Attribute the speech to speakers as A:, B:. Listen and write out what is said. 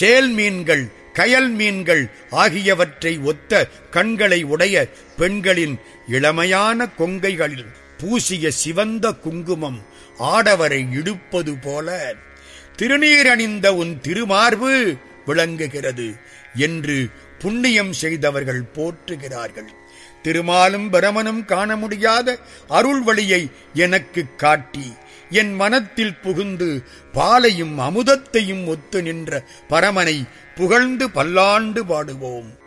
A: sale மீன்கள் கயல் மீன்கள் ஆகியவற்றை ஒத்த கண்களை உடைய பெண்களின் இளமையான கொங்கைகளில் பூசிய சிவந்த குங்குமம் ஆடவரை இடுப்பது போல திருநீர் அணிந்த உன் திருமார்பு விளங்குகிறது என்று புண்ணியம் செய்தவர்கள் போற்றுகிறார்கள் திருமாலும் பிரமனும் காண முடியாத அருள் வழியை எனக்கு காட்டி என் மனத்தில் புகுந்து பாலையும் அமுதத்தையும் ஒத்து நின்ற பரமனை புகழ்ந்து பல்லாண்டு பாடுவோம்